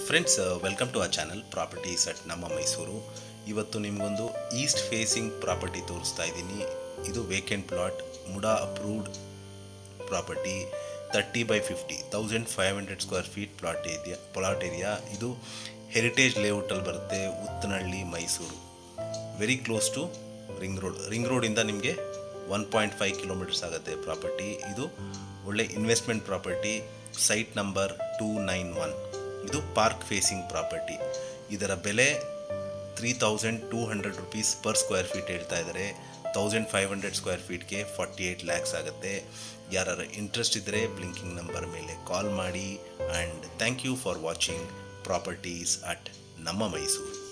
friends welcome to a channel properties at ನಮ್ಮ ಮೈಸೂರು ಇವತ್ತು ನಿಮಗೊಂದು ಈಸ್ಟ್ ಫೇಸಿಂಗ್ ಪ್ರಾಪರ್ಟಿ ತೋರಿಸ್ತಾ ಇದ್ದೀನಿ ಇದು vacant plot MUDA approved property thirty by fifty thousand five hundred square feet plot area plot area ಇದು heritage ಲೇಔಟಲ್ಲಿ ಬರುತ್ತೆ Uttanahalli Mysuru very close to ring road ring ರೋಡಿಂದ ನಿಮಗೆ ಒನ್ ಪಾಯಿಂಟ್ ಫೈವ್ ಕಿಲೋಮೀಟರ್ಸ್ ಆಗುತ್ತೆ property ಇದು ಒಳ್ಳೆ investment property site number two nine one ಇದು park facing property ಇದರ ಬೆಲೆ three thousand two hundred rupees per square feet ಹೇಳ್ತಾ ಇದ್ದಾರೆ thousand five hundred square ಫೀಟ್ಗೆ forty eight lakhs ಆಗುತ್ತೆ ಯಾರು ಇಂಟ್ರೆಸ್ಟ್ ಇದ್ದರೆ ಬ್ಲಿಂಕಿಂಗ್ ನಂಬರ್ ಮೇಲೆ ಕಾಲ್ ಮಾಡಿ and thank you for watching properties at ನಮ್ಮ ಮೈಸೂರು